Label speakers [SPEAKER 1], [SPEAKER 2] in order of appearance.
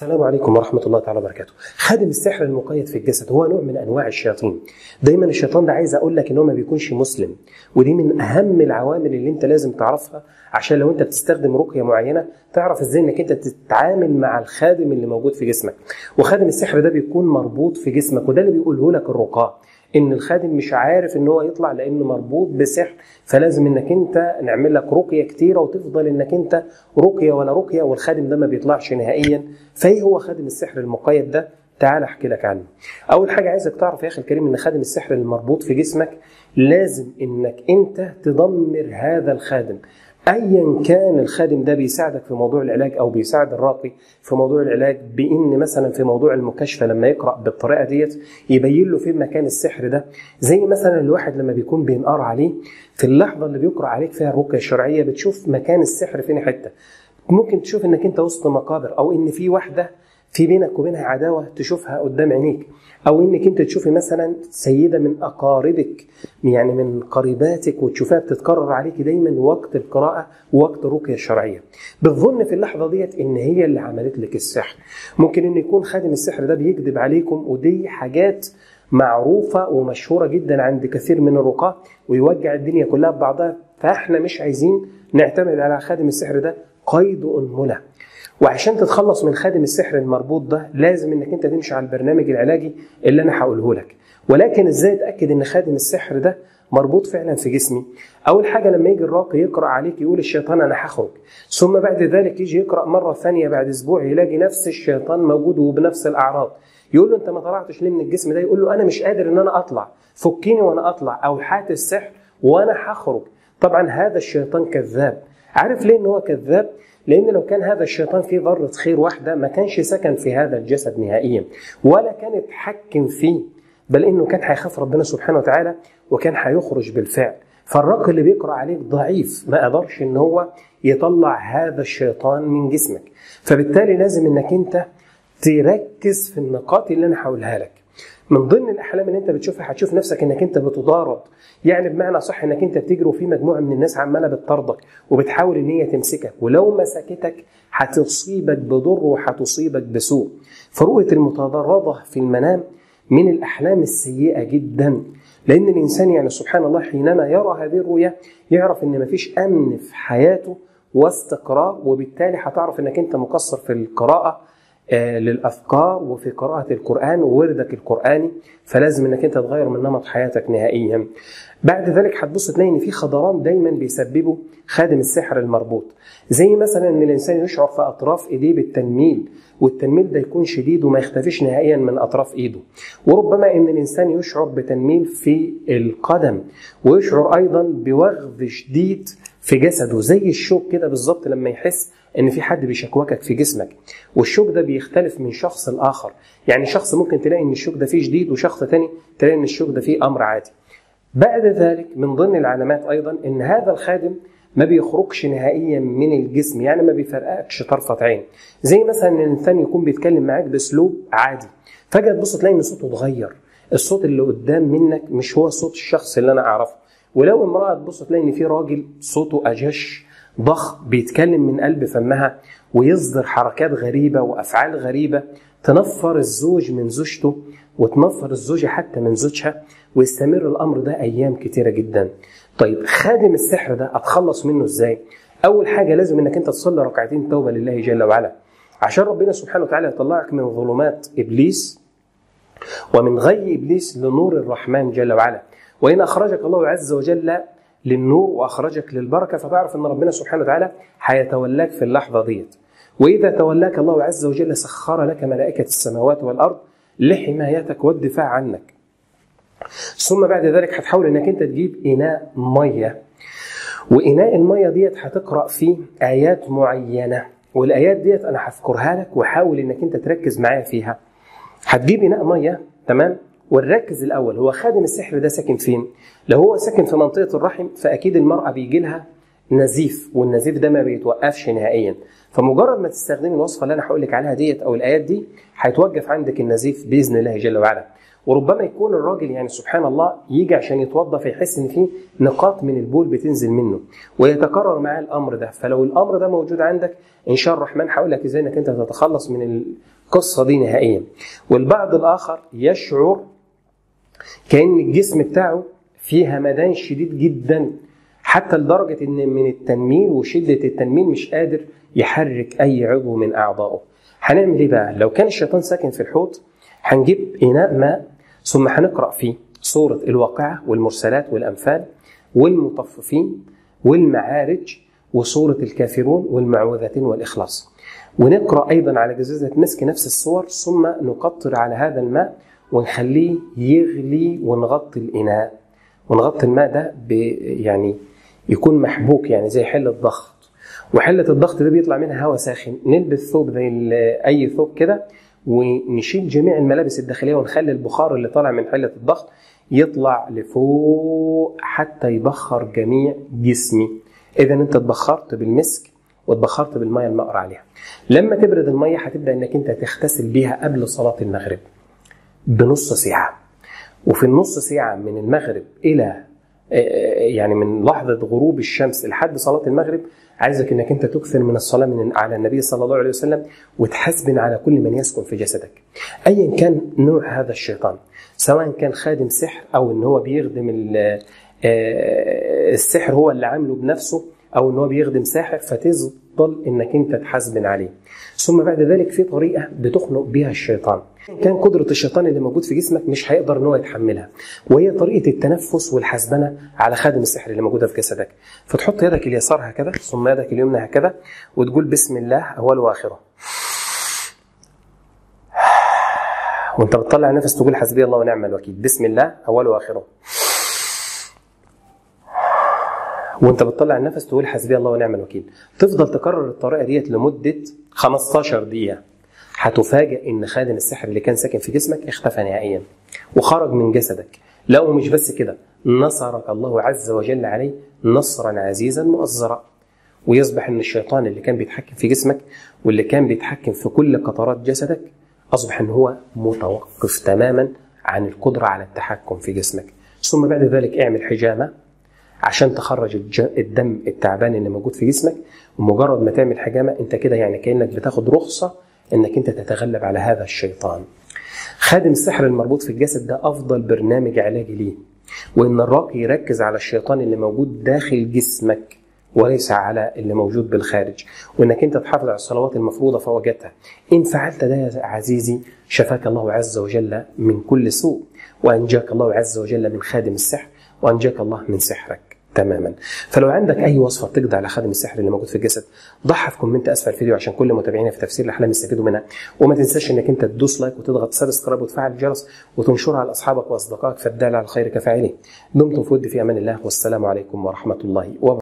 [SPEAKER 1] السلام عليكم ورحمة الله تعالى وبركاته. خادم السحر المقيد في الجسد هو نوع من أنواع الشياطين. دايما الشيطان ده عايز أقول لك إن هو ما بيكونش مسلم. ودي من أهم العوامل اللي أنت لازم تعرفها عشان لو أنت بتستخدم رقية معينة تعرف إزاي إنك أنت تتعامل مع الخادم اللي موجود في جسمك. وخادم السحر ده بيكون مربوط في جسمك وده اللي بيقوله لك الرقاة. ان الخادم مش عارف ان هو يطلع لانه مربوط بسحر فلازم انك انت نعمل لك رقيه كتيره وتفضل انك انت رقيه ولا رقيه والخادم ده ما بيطلعش نهائيا فايه هو خادم السحر المقيد ده تعال احكي لك عنه اول حاجه عايزك تعرف يا اخي الكريم ان خادم السحر المربوط في جسمك لازم انك انت تدمر هذا الخادم ايا كان الخادم ده بيساعدك في موضوع العلاج او بيساعد الراقي في موضوع العلاج بان مثلا في موضوع المكاشفه لما يقرا بالطريقه ديت يبين له فين مكان السحر ده زي مثلا الواحد لما بيكون بينقر عليه في اللحظه اللي بيقرا عليك فيها الرقيه الشرعيه بتشوف مكان السحر فين حته ممكن تشوف انك انت وسط مقابر او ان في واحده في بينك وبينها عداوه تشوفها قدام عينيك او انك انت تشوفي مثلا سيده من اقاربك يعني من قريباتك وتشوفها بتتكرر عليك دايما وقت القراءه ووقت الرقيه الشرعيه بتظن في اللحظه ديت ان هي اللي عملت لك السحر ممكن ان يكون خادم السحر ده بيكذب عليكم ودي حاجات معروفه ومشهوره جدا عند كثير من الرقاه ويوجع الدنيا كلها ببعضها فاحنا مش عايزين نعتمد على خادم السحر ده قيد انمله وعشان تتخلص من خادم السحر المربوط ده لازم انك انت تمشي على البرنامج العلاجي اللي انا هقوله لك ولكن ازاي اتاكد ان خادم السحر ده مربوط فعلا في جسمي اول حاجه لما يجي الراقي يقرا عليك يقول الشيطان انا هخرج ثم بعد ذلك يجي يقرا مره ثانيه بعد اسبوع يلاقي نفس الشيطان موجود وبنفس الاعراض يقول له انت ما طلعتش ليه من الجسم ده يقول له انا مش قادر ان انا اطلع فكيني وانا اطلع او حات السحر وانا هخرج طبعا هذا الشيطان كذاب عارف ليه ان هو كذاب لان لو كان هذا الشيطان فيه ذره خير واحده ما كانش سكن في هذا الجسد نهائيا ولا كان اتحكم فيه بل انه كان هيخاف ربنا سبحانه وتعالى وكان هيخرج بالفعل فالرق اللي بيقرا عليك ضعيف ما قدرش ان هو يطلع هذا الشيطان من جسمك فبالتالي لازم انك انت تركز في النقاط اللي انا هقولها لك من ضمن الاحلام اللي انت بتشوفها هتشوف نفسك انك انت بتضارب يعني بمعنى صح انك انت بتجري وفي مجموعه من الناس عماله بتطاردك وبتحاول ان هي تمسكك ولو مسكتك هتصيبك بضر وهتصيبك بسوء فرؤيه المتضرره في المنام من الاحلام السيئه جدا لان الانسان يعني سبحان الله حينما يرى هذه الرؤيا يعرف ان مفيش امن في حياته واستقرار وبالتالي هتعرف انك انت مقصر في القراءه للاذكار وفي قراءه القران ووردك القراني فلازم انك انت تغير من نمط حياتك نهائيا. بعد ذلك هتبص تلاقي ان في خضران دايما بيسببه خادم السحر المربوط. زي مثلا ان الانسان يشعر في اطراف ايديه بالتنميل والتنميل ده يكون شديد وما يختفيش نهائيا من اطراف ايده. وربما ان الانسان يشعر بتنميل في القدم ويشعر ايضا بوغذ شديد في جسده زي الشوك كده بالظبط لما يحس ان في حد بيشكوكك في جسمك والشوك ده بيختلف من شخص لاخر يعني شخص ممكن تلاقي ان الشوك ده فيه شديد وشخص تاني تلاقي ان الشوك ده فيه امر عادي بعد ذلك من ضمن العلامات ايضا ان هذا الخادم ما بيخرجش نهائيا من الجسم يعني ما بيفرقكش طرفة عين زي مثلا ان الانسان يكون بيتكلم معاك باسلوب عادي فجاه تبص تلاقي ان صوته اتغير الصوت اللي قدام منك مش هو صوت الشخص اللي انا اعرفه ولو امراه تبص تلاقي ان في راجل صوته اجش ضخ بيتكلم من قلب فمها ويصدر حركات غريبة وأفعال غريبة تنفر الزوج من زوجته وتنفر الزوجة حتى من زوجها ويستمر الأمر ده أيام كتيرة جدا طيب خادم السحر ده أتخلص منه إزاي؟ أول حاجة لازم إنك أنت تصلي ركعتين توبة لله جل وعلا عشان ربنا سبحانه وتعالى يطلعك من ظلمات إبليس ومن غي إبليس لنور الرحمن جل وعلا وإن أخرجك الله عز وجل للنور واخرجك للبركه فتعرف ان ربنا سبحانه وتعالى هيتولاك في اللحظه ديت. واذا تولاك الله عز وجل سخر لك ملائكه السماوات والارض لحمايتك والدفاع عنك. ثم بعد ذلك هتحاول انك انت تجيب اناء ميه. واناء الميه ديت هتقرا فيه ايات معينه والايات ديت انا هذكرها لك وحاول انك انت تركز معايا فيها. هتجيب اناء ميه تمام؟ ونركز الاول هو خادم السحر ده ساكن فين؟ لو هو ساكن في منطقه الرحم فاكيد المراه بيجي لها نزيف والنزيف ده ما بيتوقفش نهائيا فمجرد ما تستخدمي الوصفه اللي انا هقول لك عليها ديت او الايات دي هيتوقف عندك النزيف باذن الله جل وعلا وربما يكون الراجل يعني سبحان الله يجي عشان يتوضا فيحس ان في نقاط من البول بتنزل منه ويتكرر معاه الامر ده فلو الامر ده موجود عندك ان شاء الرحمن هقول لك ازاي انك انت تتخلص من القصه دي نهائيا والبعض الاخر يشعر كان الجسم بتاعه فيه همدان شديد جدا حتى لدرجه ان من التنميل وشده التنميل مش قادر يحرك اي عضو من اعضائه هنعمل ايه بقى لو كان الشيطان ساكن في الحوض هنجيب اناء ماء ثم هنقرا فيه سوره الواقعه والمرسلات والانفال والمطففين والمعارج وسوره الكافرون والمعوذتين والاخلاص ونقرا ايضا على جزازه مسك نفس الصور ثم نقطر على هذا الماء ونخليه يغلي ونغطي الاناء ونغطي الماء ده يعني يكون محبوك يعني زي حله ضغط وحله الضغط ده بيطلع منها هواء ساخن نلبس ثوب زي اي ثوب كده ونشيل جميع الملابس الداخليه ونخلي البخار اللي طالع من حله الضغط يطلع لفوق حتى يبخر جميع جسمي اذا انت اتبخرت بالمسك واتبخرت بالميه المقر عليها لما تبرد الميه هتبدا انك انت تغتسل بيها قبل صلاه المغرب بنص ساعه وفي النص ساعه من المغرب الى يعني من لحظه غروب الشمس لحد صلاه المغرب عايزك انك انت تكثر من الصلاه من على النبي صلى الله عليه وسلم وتحسبن على كل من يسكن في جسدك ايا كان نوع هذا الشيطان سواء كان خادم سحر او ان هو بيخدم السحر هو اللي عامله بنفسه او ان هو بيخدم ساحر فتفضل انك انت تحاسبن عليه ثم بعد ذلك في طريقه بتخنق بها الشيطان كان قدره الشيطان اللي موجود في جسمك مش هيقدر ان هو يتحملها وهي طريقه التنفس والحسبنه على خادم السحر اللي موجوده في جسدك فتحط يدك اليسار هكذا ثم يدك اليمنى هكذا وتقول بسم الله اوله واخره وانت بتطلع نفس تقول حسبي الله ونعم الوكيل بسم الله اوله واخره وانت بتطلع النفس تقول حسبي الله ونعم الوكيل تفضل تكرر الطريقه ديت لمده 15 دقيقه هتفاجئ ان خادم السحر اللي كان ساكن في جسمك اختفى نهائيا وخرج من جسدك لا ومش بس كده نصرك الله عز وجل عليه نصرا عزيزا مؤزرا ويصبح ان الشيطان اللي كان بيتحكم في جسمك واللي كان بيتحكم في كل قطرات جسدك اصبح ان هو متوقف تماما عن القدره على التحكم في جسمك ثم بعد ذلك اعمل حجامه عشان تخرج الدم التعبان اللي موجود في جسمك ومجرد ما تعمل حجامه انت كده يعني كانك بتاخد رخصه انك انت تتغلب على هذا الشيطان. خادم السحر المربوط في الجسد ده افضل برنامج علاجي ليه. وان الراقي يركز على الشيطان اللي موجود داخل جسمك وليس على اللي موجود بالخارج وانك انت تحافظ على الصلوات المفروضه فوجدتها ان فعلت ده يا عزيزي شفاك الله عز وجل من كل سوء وانجاك الله عز وجل من خادم السحر وانجاك الله من سحرك تماما فلو عندك اي وصفه تقضي على خادم السحر اللي موجود في الجسد ضعها في كومنت اسفل الفيديو عشان كل متابعينا في تفسير الاحلام يستفيدوا منها وما تنساش انك انت تدوس لايك وتضغط سبسكرايب وتفعل الجرس وتنشرها على اصحابك واصدقائك فالدال على الخير كفاعله دمتم في ود في امان الله والسلام عليكم ورحمه الله وبركاته